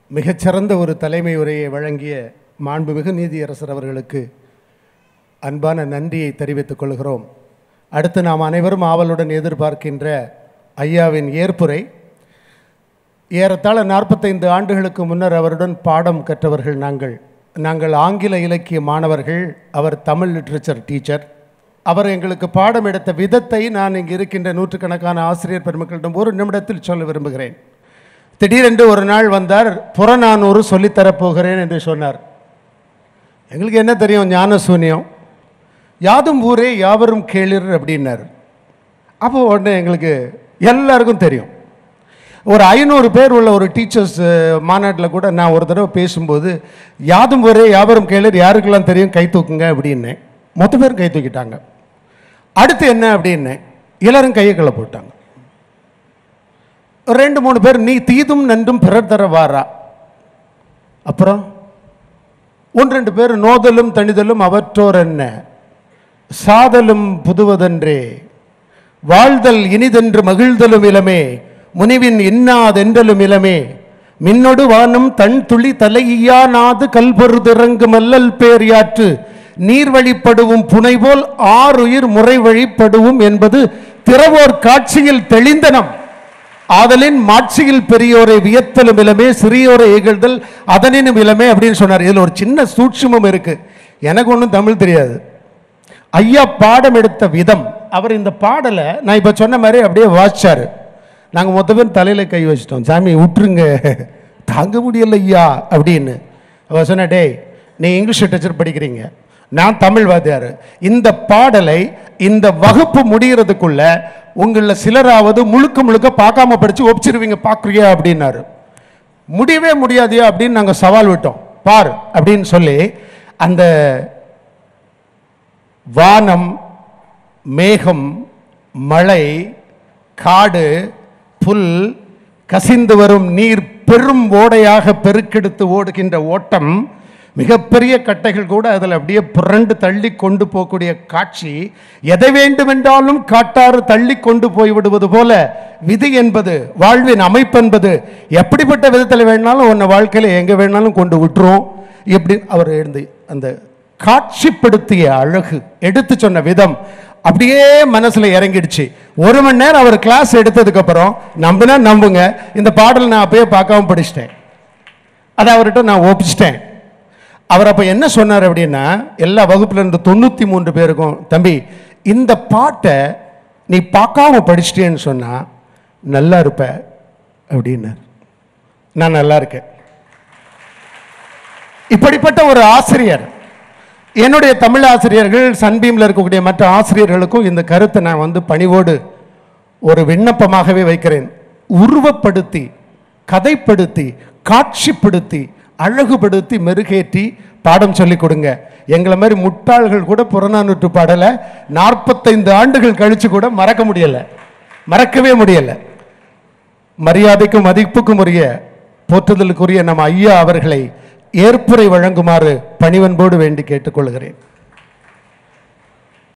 மிகச்சிறந்த ஒரு தலைமை உரையை வழங்கிய மாண்புமிகு நீதியரசர் அவர்களுக்கு அன்பான நன்றியை தெரிவித்துக் கொள்கிறோம் அடுத்து நாம் அனைவரும் ஆவலுடன் எதிர்பார்க்கின்ற ஐயாவின் ஏற்புரை ஏறத்தாழ நாற்பத்தைந்து ஆண்டுகளுக்கு முன்னர் அவருடன் பாடம் கற்றவர்கள் நாங்கள் நாங்கள் ஆங்கில இலக்கிய மாணவர்கள் அவர் தமிழ் லிட்ரேச்சர் டீச்சர் அவர் எங்களுக்கு பாடம் எடுத்த விதத்தை நான் இங்கு இருக்கின்ற நூற்றுக்கணக்கான ஆசிரியர் பெருமக்களிடம் ஒரு நிமிடத்தில் சொல்ல விரும்புகிறேன் திடீரென்று ஒரு நாள் வந்தார் புறநானூறு சொல்லித்தரப் போகிறேன் என்று சொன்னார் எங்களுக்கு என்ன தெரியும் ஞான சூன்யம் யாதும் ஊரே யாவரும் கேளிர் அப்படின்னார் அப்போ உடனே எங்களுக்கு எல்லாருக்கும் தெரியும் ஒரு ஐநூறு பேர் உள்ள ஒரு டீச்சர்ஸ் மாநாட்டில் கூட நான் ஒரு தடவை பேசும்போது யாதும் ஒரே யாவரும் கேளர் யாருக்கெல்லாம் தெரியும் கை தூக்குங்க அப்படின்னேன் மொத்த பேர் கை தூக்கிட்டாங்க அடுத்து என்ன அப்படின்னேன் எல்லாரும் கையை கீழே போட்டாங்க ஒரு ரெண்டு மூணு பேர் நீ தீதும் நன்றும் பிறர் தர வாரா அப்புறம் ஒன்று ரெண்டு பேர் நோதலும் தணிதலும் அவற்றோர் என்ன சாதலும் புதுவதன்றே வாழ்தல் இனிதென்று மகிழ்தலும் இளமே முனிவின் இன்னாதென்றலும் இளமே மின்னொடு வானம் தன் துளி தலையானாது கல்பொருதிறங்கு மல்லல் பேர் யாற்று நீர் வழிப்படுவும் புனைபோல் ஆறுயிர் முறை வழிப்படுவும் என்பது திறவோர் காட்சியில் தெளிந்தனம் ஆதலின் மாட்சியில் பெரியோரை வியத்தலும் இளமே சிறியோரை இகழ்தல் அதனினும் இளமே அப்படின்னு சொன்னார் இதில் ஒரு சின்ன சூட்சுமம் இருக்கு எனக்கு ஒன்றும் தமிழ் தெரியாது ஐயா பாடம் எடுத்த விதம் அவர் இந்த பாடலை நான் இப்போ சொன்ன மாதிரி அப்படியே வாசிச்சாரு நாங்கள் மொத்த பேர் தலையில் கை வச்சிட்டோம் சாமி விட்டுருங்க தாங்க முடியல ஐயா அப்படின்னு அவர் சொன்ன டேய் நீ இங்கிலீஷ் லிட்டரேச்சர் படிக்கிறீங்க நான் தமிழ் வாத்தியார் இந்த பாடலை இந்த வகுப்பு முடிகிறதுக்குள்ள உங்களில் சிலராவது முழுக்க முழுக்க பார்க்காம படித்து ஒப்பிச்சிருவீங்க பார்க்குறியா அப்படின்னாரு முடியவே முடியாதியா அப்படின்னு நாங்கள் சவால் விட்டோம் பார் அப்படின்னு சொல்லி அந்த வானம் மேகம் மழை காடு புல் கசிந்து வரும் நீர் பெரும் ஓடையாக பெருக்கெடுத்து ஓடுகின்ற ஓட்டம் மிகப்பெரிய கட்டைகள் கூட அதில் அப்படியே புரண்டு தள்ளி கொண்டு போகக்கூடிய காட்சி எதை வேண்டுமென்றாலும் காட்டாறு தள்ளி கொண்டு போய் விடுவது போல விதி என்பது வாழ்வின் அமைப்பு என்பது எப்படிப்பட்ட விதத்தில் வேணாலும் உன்னை வாழ்க்கையில் எங்கே வேணாலும் கொண்டு விட்டுரும் இப்படி அவர் எழுந்து அந்த காட்சிப்படுத்திய அழகு எடுத்து சொன்ன விதம் அப்படியே மனசுல இறங்கிடுச்சு ஒரு மணி நேரம் அவர் கிளாஸ் எடுத்ததுக்கு அப்புறம் நம்பினா நம்புங்க இந்த பாடல் நான் அப்பயே பார்க்காம படிச்சிட்டேன் அதை அவர்கிட்ட நான் ஒப்பிச்சிட்டேன் அவர் அப்போ என்ன சொன்னார் அப்படின்னா எல்லா வகுப்புல இருந்து தொண்ணூற்றி மூன்று பேருக்கும் தம்பி இந்த பாட்டை நீ பார்க்காம படிச்சிட்டேன்னு சொன்னா நல்லா இருப்ப அப்படின்னார் நான் நல்லா இருக்கேன் இப்படிப்பட்ட ஒரு ஆசிரியர் என்னுடைய தமிழ் ஆசிரியர்கள் சன்பீமில் இருக்கக்கூடிய மற்ற ஆசிரியர்களுக்கும் இந்த கருத்தை நான் வந்து பணிவோடு ஒரு விண்ணப்பமாகவே வைக்கிறேன் உருவப்படுத்தி கதைப்படுத்தி காட்சிப்படுத்தி அழகுபடுத்தி மெருகேற்றி பாடம் சொல்லிக் கொடுங்க எங்களை மாதிரி முட்டாள்கள் கூட புறநானூற்று பாடலை நாற்பத்தைந்து ஆண்டுகள் கழிச்சு கூட மறக்க முடியலை மறக்கவே முடியலை மரியாதைக்கும் மதிப்புக்கும் உரிய போற்றுதலுக்குரிய நம்ம ஐயா அவர்களை ஏற்புரை வழங்குமாறு பணிவன்போடு வேண்டி கேட்டுக்கொள்கிறேன்